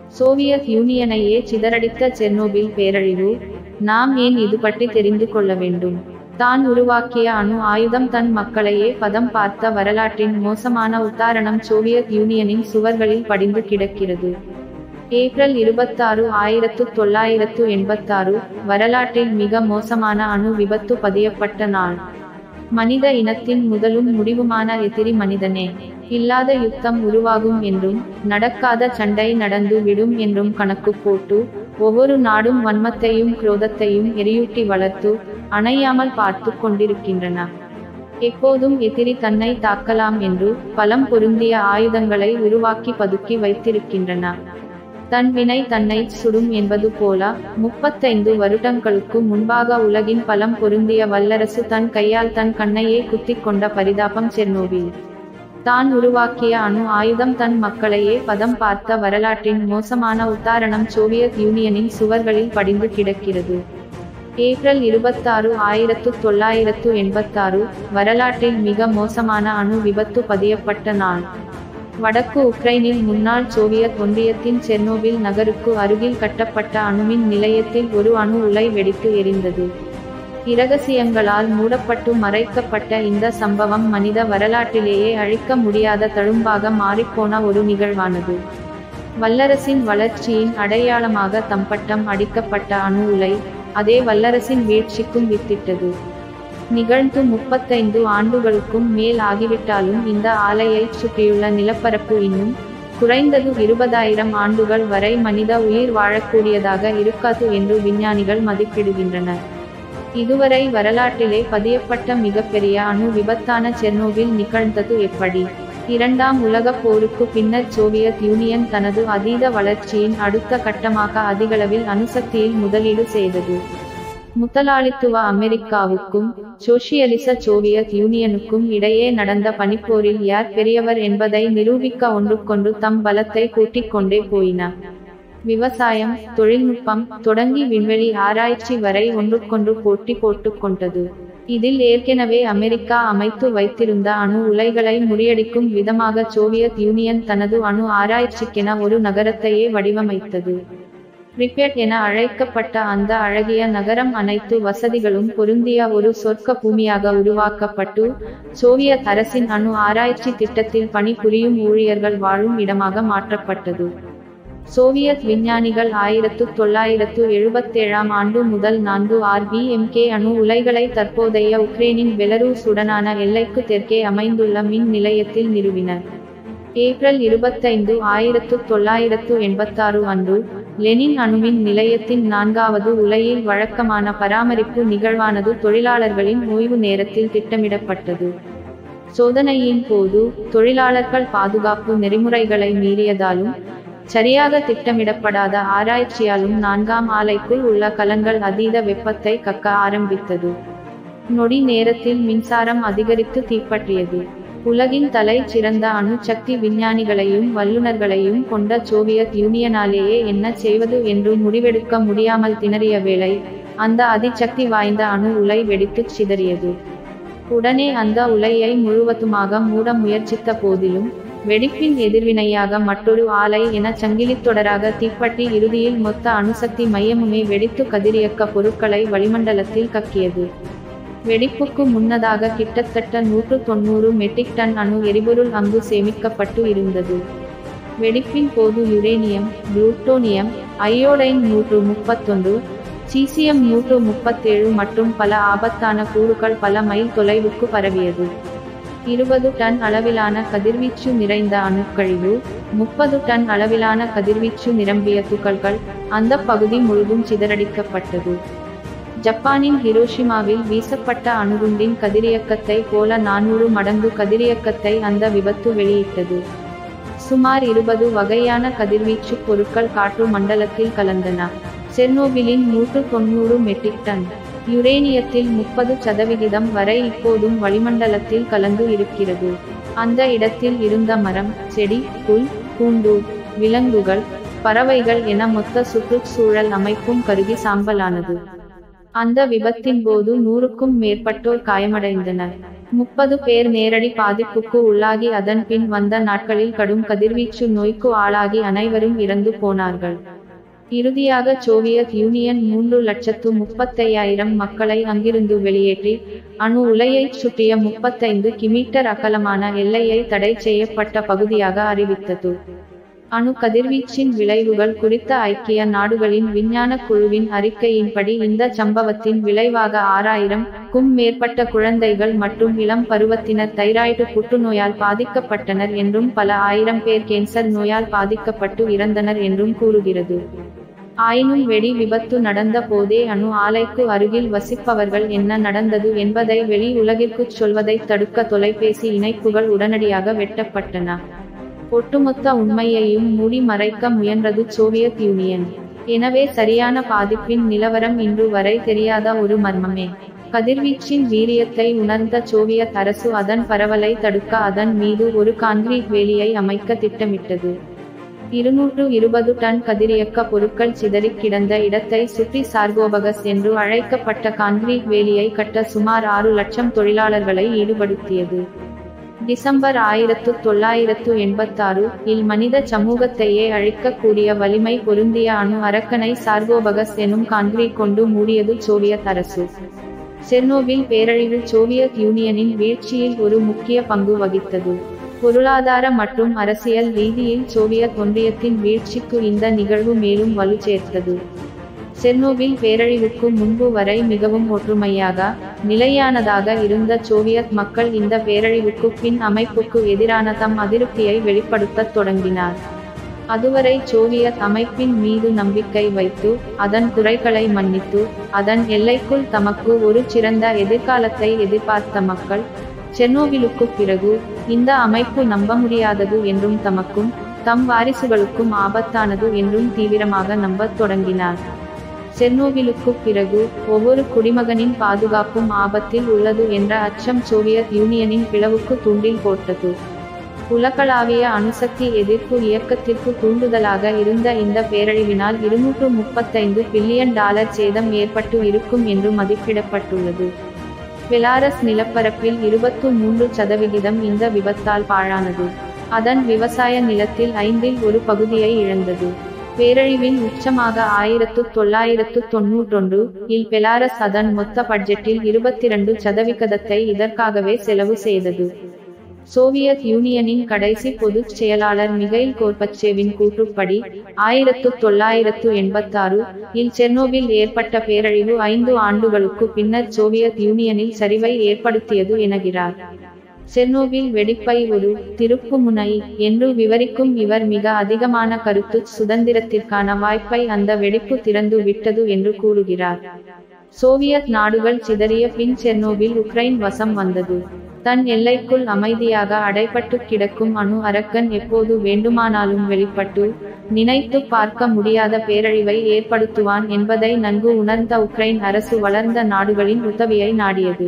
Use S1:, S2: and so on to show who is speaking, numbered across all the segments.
S1: Soviet யூனியனையே சிதறடித்த Chernobyl பேரழிவு நாம் ஏன் இது பற்றி தெரிந்து கொள்ள வேண்டும் தான் உருவாக்கிய அணு ஆயுதம் தன் மக்களையே பதம் பார்த்த வரலாற்றின் மோசமான உதாரணம் சோவியத் யூனியனின் சுவர்களில் படிந்து கிடக்கிறது ஏப்ரல் இருபத்தாறு ஆயிரத்து தொள்ளாயிரத்து எண்பத்தாறு வரலாற்றில் மிக மோசமான அணு விபத்து பதியப்பட்ட நாள் மனித இனத்தின் முதலும் முடிவுமான எதிரி மனிதனே இல்லாத யுத்தம் உருவாகும் என்றும் நடக்காத சண்டை நடந்து விடும் என்றும் கணக்கு போட்டு ஒவ்வொரு நாடும் வன்மத்தையும் குரோதத்தையும் எரியூட்டி வளர்த்து அணையாமல் பார்த்து கொண்டிருக்கின்றன எப்போதும் எதிரி தன்னை தாக்கலாம் என்று பலம் பொருந்திய ஆயுதங்களை உருவாக்கி பதுக்கி வைத்திருக்கின்றன தன் வினை தன்னை சுடும் என்பது போல முப்பத்தைந்து வருடங்களுக்கு முன்பாக உலகின் பலம் பொருந்திய வல்லரசு தன் கையால் தன் கண்ணையே குத்திக் கொண்ட பரிதாபம் செர்னோபில் தான் உருவாக்கிய அணு ஆயுதம் தன் மக்களையே பதம் பார்த்த வரலாற்றின் மோசமான உதாரணம் சோவியத் யூனியனின் சுவர்களில் படிந்து கிடக்கிறது ஏப்ரல் இருபத்தாறு ஆயிரத்து தொள்ளாயிரத்து எண்பத்தாறு வரலாற்றில் மிக மோசமான அணு விபத்து பதியப்பட்ட நாள் வடக்கு உக்ரைனில் முன்னாள் சோவியத் ஒன்றியத்தின் செர்னோபில் நகருக்கு அருகில் கட்டப்பட்ட அணுமின் நிலையத்தில் ஒரு அணு உலை வெடித்து எரிந்தது இரகசியங்களால் மூடப்பட்டு மறைக்கப்பட்ட இந்த சம்பவம் மனித வரலாற்றிலேயே அழிக்க முடியாத தழும்பாக மாறிப்போன ஒரு நிகழ்வானது வல்லரசின் வளர்ச்சியின் அடையாளமாக தம்பட்டம் அடிக்கப்பட்ட அணு உலை அதே வல்லரசின் வீழ்ச்சிக்கும் வித்திட்டது நிகழ்ந்து முப்பத்தைந்து ஆண்டுகளுக்கும் மேல் ஆகிவிட்டாலும் இந்த ஆலையைச் சுற்றியுள்ள நிலப்பரப்பு இன்னும் குறைந்தது இருபதாயிரம் ஆண்டுகள் வரை மனித உயிர் வாழக்கூடியதாக இருக்காது என்று விஞ்ஞானிகள் மதிப்பிடுகின்றனர் இதுவரை வரலாற்றிலே பதியப்பட்ட மிகப்பெரிய அணு விபத்தான செர்னோவில் நிகழ்ந்தது எப்படி இரண்டாம் உலகப் போருக்கு பின்னர் சோவியத் யூனியன் தனது அதீத வளர்ச்சியின் அடுத்த கட்டமாக அதிகளவில் அணுசக்தியில் முதலீடு செய்தது முதலாளித்துவ அமெரிக்காவுக்கும் சோசியலிச சோவியத் யூனியனுக்கும் இடையே நடந்த பனிப்போரில் யார் பெரியவர் என்பதை நிரூபிக்க ஒன்றுக்கொண்டு தம் பலத்தை கூட்டிக் கொண்டே போயின விவசாயம் தொழில்நுட்பம் தொடங்கி விண்வெளி ஆராய்ச்சி வரை ஒன்றுக்கொன்று போட்டி போட்டுக் கொண்டது இதில் ஏற்கனவே அமெரிக்கா அமைத்து வைத்திருந்த அணு உலைகளை முறியடிக்கும் விதமாக சோவியத் யூனியன் தனது அணு ஆராய்ச்சிக்கென ஒரு நகரத்தையே வடிவமைத்தது பிரிபெட் என அழைக்கப்பட்ட அந்த அழகிய நகரம் அனைத்து வசதிகளும் பொருந்திய ஒரு சொர்க்க பூமியாக உருவாக்கப்பட்டு சோவியத் அரசின் அணு ஆராய்ச்சி திட்டத்தில் பணிபுரியும் ஊழியர்கள் வாழும் இடமாக மாற்றப்பட்டது சோவியத் விஞ்ஞானிகள் ஆயிரத்து தொள்ளாயிரத்து எழுபத்தேழாம் ஆண்டு முதல் நான்கு ஆர்பிஎம்கே அணு உலைகளை தற்போதைய உக்ரைனின் பெலரூஸ் உடனான எல்லைக்கு தெற்கே அமைந்துள்ள மின் நிலையத்தில் நிறுவினர் ஏப்ரல் இருபத்தைந்து ஆயிரத்து தொள்ளாயிரத்து எண்பத்தாறு அன்று லெனின் அணுமின் நிலையத்தின் நான்காவது உலையில் வழக்கமான பராமரிப்பு நிகழ்வானது தொழிலாளர்களின் ஓய்வு நேரத்தில் திட்டமிடப்பட்டது சோதனையின் போது தொழிலாளர்கள் பாதுகாப்பு நெறிமுறைகளை மீறியதாலும் சரியாக திட்டமிடப்படாத ஆராய்ச்சியாலும் நான்காம் ஆலைக்குள் உள்ள கலன்கள் அதீத வெப்பத்தை கக்க ஆரம்பித்தது நொடி நேரத்தில் மின்சாரம் அதிகரித்து தீப்பற்றியது உலகின் தலை சிறந்த அணுசக்தி விஞ்ஞானிகளையும் வல்லுநர்களையும் கொண்ட சோவியத் யூனியனாலேயே என்ன செய்வது என்று முடிவெடுக்க முடியாமல் திணறிய வேளை அந்த அதிசக்தி வாய்ந்த அணு உலை வெடித்துச் சிதறியது உடனே அந்த உலையை முழுவதுமாக மூட முயற்சித்த போதிலும் வெடிப்பின் எதிர்வினையாக மற்றொரு ஆலை என சங்கிலித் தொடராக தீப்பற்றி இறுதியில் மொத்த அணுசக்தி மையமுமே வெடித்து கதிரியக்க பொருட்களை வளிமண்டலத்தில் கக்கியது வெடிப்புக்கு முன்னதாக கிட்டத்தட்ட நூற்று தொண்ணூறு மெட்ரிக் டன் அணு எரிபொருள் அங்கு சேமிக்கப்பட்டு இருந்தது வெடிப்பின் போது யுரேனியம் புளூட்டோனியம் அயோடைன் நூற்று முப்பத்தொன்று சீசியம் நூற்று முப்பத்தேழு மற்றும் பல ஆபத்தான கூறுகள் பல மைல் தொலைவுக்கு பரவியது இருபது டன் அளவிலான கதிர்வீச்சு நிறைந்த அணுக்கழிவு முப்பது டன் அளவிலான கதிர்வீச்சு நிரம்பிய துகள்கள் அந்த பகுதி முழுதும் சிதறடிக்கப்பட்டது ஜப்பானின் ஹிரோஷிமாவில் வீசப்பட்ட அணுகுண்டின் கதிரியக்கத்தை போல நானூறு மடங்கு கதிரியக்கத்தை அந்த விபத்து வெளியிட்டது சுமார் இருபது வகையான கதிர்வீச்சு பொருட்கள் காற்று மண்டலத்தில் கலந்தன செர்னோபிலின் நூற்று தொண்ணூறு மெட்ரிக் டன் யுரேனியத்தில் முப்பது சதவிகிதம் வரை இப்போதும் வளிமண்டலத்தில் கலந்து இருக்கிறது அந்த இடத்தில் இருந்த மரம் செடி புல் பூண்டு விலங்குகள் பறவைகள் என மொத்த சுற்றுச்சூழல் அமைப்பும் கருகி சாம்பலானது அந்த விபத்தின் போது நூறுக்கும் மேற்பட்டோர் காயமடைந்தனர் முப்பது பேர் நேரடி பாதிப்புக்கு உள்ளாகி அதன் பின் வந்த நாட்களில் கடும் கதிர்வீச்சு நோய்க்கு ஆளாகி அனைவரும் இறந்து போனார்கள் இறுதியாக சோவியத் யூனியன் மூன்று லட்சத்து முப்பத்தையாயிரம் மக்களை அங்கிருந்து வெளியேற்றி அணு உலையைச் சுற்றிய முப்பத்தைந்து கிமீட்டர் அகலமான எல்லையை தடை செய்யப்பட்ட பகுதியாக அறிவித்தது அணு கதிர்வீச்சின் விளைவுகள் குறித்த ஐக்கிய நாடுகளின் விஞ்ஞான குழுவின் அறிக்கையின்படி இந்த சம்பவத்தின் விளைவாக ஆறாயிரம் க்கும் மேற்பட்ட குழந்தைகள் மற்றும் இளம் பருவத்தினர் தைராய்டு புற்றுநோயால் பாதிக்கப்பட்டனர் என்றும் பல ஆயிரம் பேர் கேன்சர் நோயால் பாதிக்கப்பட்டு இறந்தனர் என்றும் கூறுகிறது ஆயினும் வெடி விபத்து நடந்த போதே அணு ஆலைக்கு அருகில் வசிப்பவர்கள் என்ன நடந்தது என்பதை வெளி உலகிற்குச் சொல்வதை தடுக்க தொலைபேசி இணைப்புகள் உடனடியாக வெட்டப்பட்டன ஒட்டுமொத்த உண்மையையும் மூடி மறைக்க முயன்றது சோவியத் யூனியன் எனவே சரியான பாதிப்பின் நிலவரம் இன்று வரை தெரியாத ஒரு மர்மமே கதிர்வீச்சின் வீரியத்தை உணர்ந்த சோவியத் அரசு அதன் பரவலை தடுக்க அதன் மீது ஒரு கான்கிரீட் வேலியை அமைக்க திட்டமிட்டது இருநூற்று இருபது டன் கதிரியக்க பொருட்கள் சிதறிக் கிடந்த இடத்தை சுற்றி சார்கோபகஸ் என்று அழைக்கப்பட்ட கான்கிரீட் வேலியை கட்ட சுமார் ஆறு லட்சம் தொழிலாளர்களை ஈடுபடுத்தியது டிசம்பர் ஆயிரத்து தொள்ளாயிரத்து எண்பத்தாறு இல் மனித சமூகத்தையே அழிக்கக்கூடிய வலிமை பொருந்திய அணு அரக்கனை சார்கோபகஸ் எனும் கான்கிரீட் கொண்டு மூடியது சோவியத் அரசு செர்னோபில் பேரழிவு சோவியத் யூனியனின் வீழ்ச்சியில் ஒரு முக்கிய பங்கு வகித்தது பொருளாதார மற்றும் அரசியல் ரீதியில் சோவியத் ஒன்றியத்தின் வீழ்ச்சிக்கு இந்த நிகழ்வு மேலும் வலு சேர்த்தது செர்னோபில் பேரழிவுக்கு முன்பு வரை மிகவும் ஒற்றுமையாக நிலையானதாக இருந்த சோவியத் மக்கள் இந்த பேரழிவுக்கு பின் அமைப்புக்கு எதிரான தம் அதிருப்தியை வெளிப்படுத்தத் தொடங்கினார் அதுவரை சோவியத் அமைப்பின் மீது நம்பிக்கை வைத்து அதன் குறைகளை மன்னித்து அதன் எல்லைக்குள் தமக்கு ஒரு சிறந்த எதிர்காலத்தை எதிர்பார்த்த மக்கள் செர்னோபிலுக்கு பிறகு இந்த அமைப்பு நம்ப முடியாதது என்றும் தமக்கும் தம் வாரிசுகளுக்கும் ஆபத்தானது என்றும் தீவிரமாக நம்பத் தொடங்கினார் செர்னோபிலுக்கு பிறகு ஒவ்வொரு குடிமகனின் பாதுகாப்பும் ஆபத்தில் உள்ளது என்ற அச்சம் சோவியத் யூனியனின் பிளவுக்கு தூண்டில் போட்டது உலகளாவிய அணுசக்தி எதிர்ப்பு இயக்கத்திற்கு தூண்டுதலாக இருந்த இந்த பேரழிவினால் இருநூற்று முப்பத்தைந்து பில்லியன் டாலர் சேதம் ஏற்பட்டு இருக்கும் என்று மதிப்பிடப்பட்டுள்ளது பெலாரஸ் நிலப்பரப்பில் இருபத்து மூன்று சதவிகிதம் இந்த விபத்தால் பாழானது அதன் விவசாய நிலத்தில் ஐந்தில் ஒரு பகுதியை இழந்தது பேரழிவின் உச்சமாக ஆயிரத்து தொள்ளாயிரத்து தொன்னூற்றொன்று இல் பெலாரஸ் அதன் மொத்த பட்ஜெட்டில் இருபத்திரண்டு சதவிகிதத்தை இதற்காகவே செலவு செய்தது சோவியத் யூனியனின் கடைசி பொதுச் செயலாளர் மிகைல் கோர்பச்சேவின் கூற்றுப்படி ஆயிரத்து தொள்ளாயிரத்து எண்பத்தாறு இல் செர்னோபில் ஏற்பட்ட பேரழிவு ஐந்து ஆண்டுகளுக்கு பின்னர் சோவியத் யூனியனில் சரிவை ஏற்படுத்தியது என்கிறார் செர்னோபில் வெடிப்பை ஒரு திருப்புமுனை என்று விவரிக்கும் இவர் மிக அதிகமான கருத்து சுதந்திரத்திற்கான வாய்ப்பை அந்த வெடிப்பு திறந்து விட்டது என்று கூறுகிறார் சோவியத் நாடுகள் சிதறிய பின் செர்னோபில் உக்ரைன் வசம் வந்தது தன் எல்லைக்குள் அமைதியாக அடைபட்டு கிடக்கும் அணு அரக்கன் எப்போது வேண்டுமானாலும் வெளிப்பட்டு நினைத்து பார்க்க முடியாத பேரழிவை ஏற்படுத்துவான் என்பதை நன்கு உணர்ந்த உக்ரைன் அரசு வளர்ந்த நாடுகளின் உதவியை நாடியது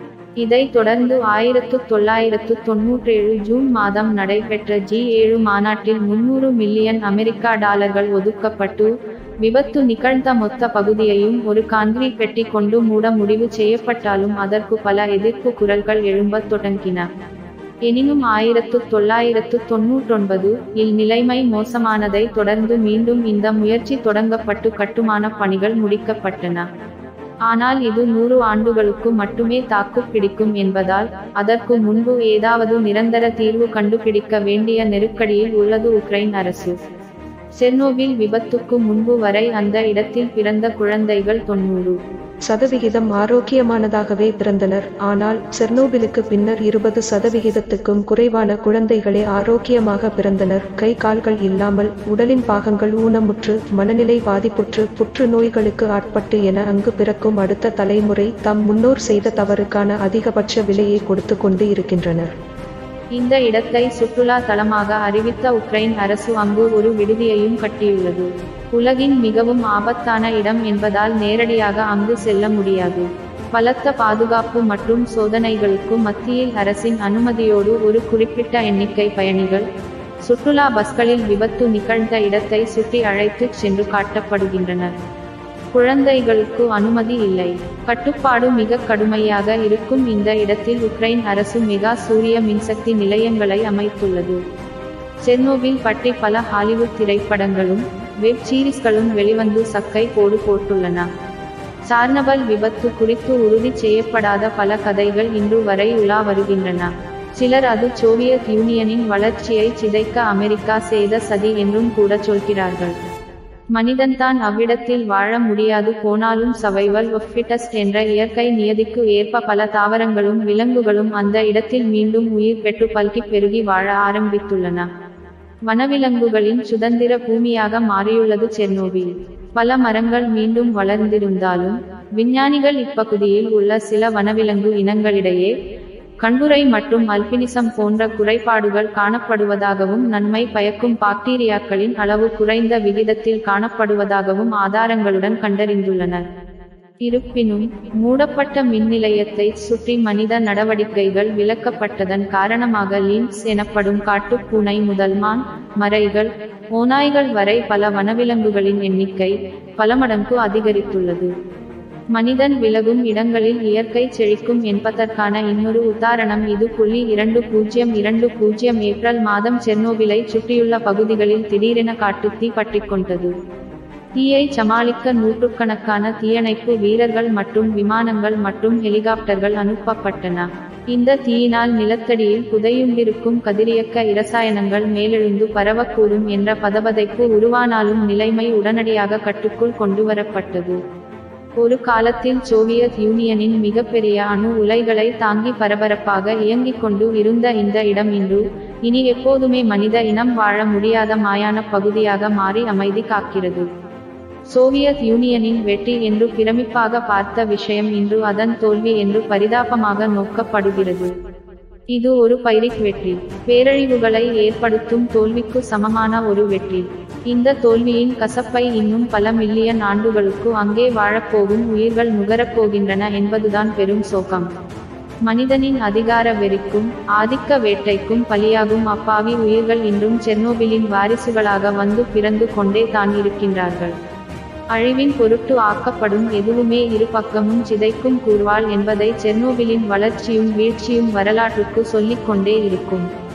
S1: இதைத் தொடர்ந்து ஆயிரத்து தொள்ளாயிரத்து தொன்னூற்றேழு ஜூன் மாதம் நடைபெற்ற ஜி ஏழு மாநாட்டில் முன்னூறு மில்லியன் அமெரிக்கா டாலர்கள் ஒதுக்கப்பட்டு விபத்து நிகழ்ந்த மொத்த பகுதியையும் ஒரு கான்கிரீட் பெட்டி கொண்டு மூட முடிவு செய்யப்பட்டாலும் அதற்கு பல எதிர்ப்பு குரல்கள் எழும்பத் தொடங்கின எனினும் ஆயிரத்து தொள்ளாயிரத்து தொன்னூற்றொன்பது இல் நிலைமை மோசமானதை தொடர்ந்து மீண்டும் இந்த முயற்சி தொடங்கப்பட்டு கட்டுமான பணிகள் முடிக்கப்பட்டன ஆனால் இது நூறு ஆண்டுகளுக்கு மட்டுமே தாக்கு பிடிக்கும் என்பதால் அதற்கு முன்பு ஏதாவது நிரந்தர தீர்வு கண்டுபிடிக்க வேண்டிய நெருக்கடியில் உள்ளது உக்ரைன் அரசு செர்னோபில் விபத்துக்கு முன்பு வரை அந்த இடத்தில் பிறந்த குழந்தைகள் தொன்னூறு
S2: சதவிகிதம் ஆரோக்கியமானதாகவே பிறந்தனர் ஆனால் செர்னோபிலுக்கு பின்னர் இருபது சதவிகிதத்துக்கும் குறைவான குழந்தைகளே ஆரோக்கியமாக பிறந்தனர் கை கால்கள் இல்லாமல் உடலின் பாகங்கள் ஊனமுற்று மனநிலை பாதிப்புற்று புற்றுநோய்களுக்கு ஆட்பட்டு என அங்கு பிறக்கும் அடுத்த தலைமுறை தம் முன்னோர் செய்த தவறுக்கான அதிகபட்ச விலையை கொடுத்து கொண்டு இருக்கின்றனர்
S1: இந்த இடத்தை சுற்றுலா தலமாக அறிவித்த உக்ரைன் அரசு அங்கு ஒரு விடுதியையும் கட்டியுள்ளது உலகின் மிகவும் ஆபத்தான இடம் என்பதால் நேரடியாக அங்கு செல்ல முடியாது பலத்த பாதுகாப்பு மற்றும் சோதனைகளுக்கு மத்தியில் அரசின் அனுமதியோடு ஒரு குறிப்பிட்ட எண்ணிக்கை பயணிகள் சுற்றுலா பஸ்களில் விபத்து நிகழ்ந்த இடத்தை சுற்றி அழைத்துச் சென்று காட்டப்படுகின்றனர் குழந்தைகளுக்கு அனுமதி இல்லை கட்டுப்பாடு மிக கடுமையாக இருக்கும் இந்த இடத்தில் உக்ரைன் அரசு மெகா சூரிய மின்சக்தி நிலையங்களை அமைத்துள்ளது செர்னோபில் பற்றி பல ஹாலிவுட் திரைப்படங்களும் வெப் சீரிஸ்களும் வெளிவந்து சக்கை போடு போட்டுள்ளன சார்னபல் விபத்து குறித்து உறுதி செய்யப்படாத பல கதைகள் இன்று வரை உலா வருகின்றன சிலர் அது சோவியத் யூனியனின் வளர்ச்சியை சிதைக்க அமெரிக்கா செய்த சதி என்றும் கூட சொல்கிறார்கள் மனிதன்தான் அவ்விடத்தில் வாழ முடியாது போனாலும் சவைவல் ஒஃப் ஃபிட்டஸ்ட் என்ற இயற்கை நியதிக்கு ஏற்ப பல தாவரங்களும் விலங்குகளும் அந்த இடத்தில் மீண்டும் உயிர் பெற்று பல்கி பெருகி வாழ ஆரம்பித்துள்ளன வனவிலங்குகளின் சுதந்திர பூமியாக மாறியுள்ளது செர்னோபில் பல மரங்கள் மீண்டும் வளர்ந்திருந்தாலும் விஞ்ஞானிகள் இப்பகுதியில் உள்ள சில வனவிலங்கு இனங்களிடையே கண்டுரை மற்றும் அல்பினிசம் போன்ற குறைபாடுகள் காணப்படுவதாகவும் நன்மை பயக்கும் பாக்டீரியாக்களின் அளவு குறைந்த விகிதத்தில் காணப்படுவதாகவும் ஆதாரங்களுடன் கண்டறிந்துள்ளனர் இருப்பினும் மூடப்பட்ட மின் நிலையத்தை சுற்றி மனித நடவடிக்கைகள் விலக்கப்பட்டதன் காரணமாக லின்க்ஸ் எனப்படும் காட்டுப்பூனை முதல் மான் மரைகள் ஓநாய்கள் வரை பல வனவிலங்குகளின் எண்ணிக்கை பல மடங்கு அதிகரித்துள்ளது மனிதன் விலகும் இடங்களில் இயற்கை செழிக்கும் என்பதற்கான இன்னொரு உதாரணம் இது புள்ளி இரண்டு பூஜ்ஜியம் இரண்டு பூஜ்ஜியம் ஏப்ரல் மாதம் செர்னோபிலை சுற்றியுள்ள பகுதிகளில் திடீரென காட்டுத்தீ பற்றிக்கொண்டது தீயை சமாளிக்க நூற்றுக்கணக்கான தீயணைப்பு வீரர்கள் மற்றும் விமானங்கள் மற்றும் ஹெலிகாப்டர்கள் அனுப்பப்பட்டன இந்த தீயினால் நிலத்தடியில் புதையுண்டிருக்கும் கதிரியக்க இரசாயனங்கள் மேலெழுந்து பரவக்கூடும் என்ற பதபதைப்பு உருவானாலும் நிலைமை உடனடியாக கட்டுக்குள் கொண்டுவரப்பட்டது ஒரு காலத்தில் சோவியத் யூனியனின் மிகப்பெரிய அணு உலைகளை தாங்கி பரபரப்பாக இயங்கிக் கொண்டு இருந்த இந்த இடம் இன்று இனி எப்போதுமே மனித இனம் வாழ முடியாத மாயான பகுதியாக மாறி அமைதி காக்கிறது சோவியத் யூனியனின் வெற்றி என்று பிரமிப்பாக பார்த்த விஷயம் இன்று அதன் தோல்வி என்று பரிதாபமாக நோக்கப்படுகிறது இது ஒரு பைரிக் வெற்றி பேரழிவுகளை ஏற்படுத்தும் தோல்விக்கு சமமான ஒரு வெற்றி இந்த தோல்வியின் கசப்பை இன்னும் பல மில்லியன் ஆண்டுகளுக்கு அங்கே வாழப்போகும் உயிர்கள் நுகரப்போகின்றன என்பதுதான் பெரும் சோகம் மனிதனின் அதிகார வெறிக்கும் ஆதிக்க வேட்டைக்கும் பலியாகும் அப்பாவி உயிர்கள் இன்றும் செர்னோபிலின் வாரிசுகளாக வந்து பிறந்து கொண்டே தான் இருக்கின்றார்கள் அழிவின் பொருட்டு ஆக்கப்படும் எதுவுமே இரு பக்கமும் சிதைக்கும் கூர்வாள் என்பதை செர்னோபிலின் வளர்ச்சியும் வீழ்ச்சியும் வரலாற்றுக்கு சொல்லிக் கொண்டே இருக்கும்